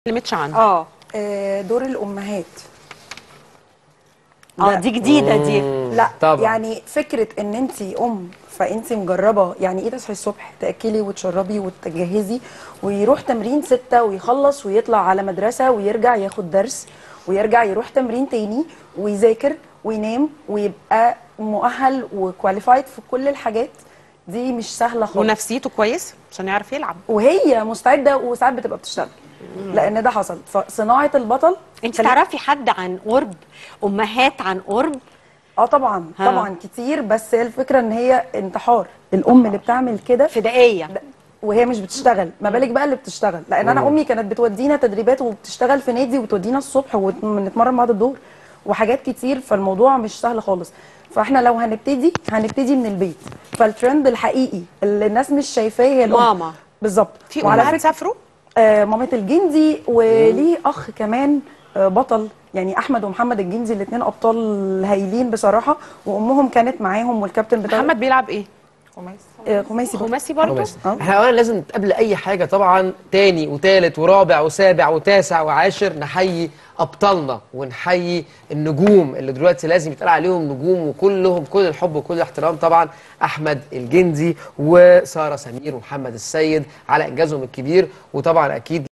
اتكلمتش عنها اه آه، دور الامهات اه لا. دي جديده دي لا طبعا. يعني فكره ان انت ام فانت مجربه يعني ايه تصحي الصبح تاكلي وتشربي وتجهزي ويروح تمرين ستة ويخلص ويطلع على مدرسه ويرجع ياخد درس ويرجع يروح تمرين تاني ويذاكر وينام ويبقى مؤهل وكواليفايد في كل الحاجات دي مش سهله خالص ونفسيته كويس عشان يعرف يلعب وهي مستعده وساعات بتبقى بتشتغل لان ده حصل فصناعه البطل انت خلي- تعرفي حد عن قرب امهات عن قرب اه طبعا ها. طبعا كتير بس هي الفكره ان هي انتحار الام اللي بتعمل كده فدائيه ده- وهي مش بتشتغل ما بالك بقى اللي بتشتغل لان انا امي كانت بتودينا تدريبات وبتشتغل في نادي وتودينا الصبح ونتمرن بعد الظهر وحاجات كتير فالموضوع مش سهل خالص فاحنا لو هنبتدي هنبتدي من البيت فالترند الحقيقي اللي الناس مش شايفاه هي الام ماما. بالظبط في وعلى امهات فكره سافروا آه مامة الجندي وليه اخ كمان آه بطل يعني احمد ومحمد الجندي الاثنين ابطال هايلين بصراحه وامهم كانت معاهم والكابتن بتاع محمد بيلعب ايه آه خماسي برضه. خماسي برضه خلاص آه. احنا اولا لازم قبل اي حاجه طبعا تاني وتالت ورابع وسابع وتاسع وعاشر نحيي ابطالنا ونحيي النجوم اللي دلوقتي لازم يتقال عليهم نجوم وكلهم كل الحب وكل الاحترام طبعا احمد الجندي وساره سمير ومحمد السيد على انجازهم الكبير وطبعا اكيد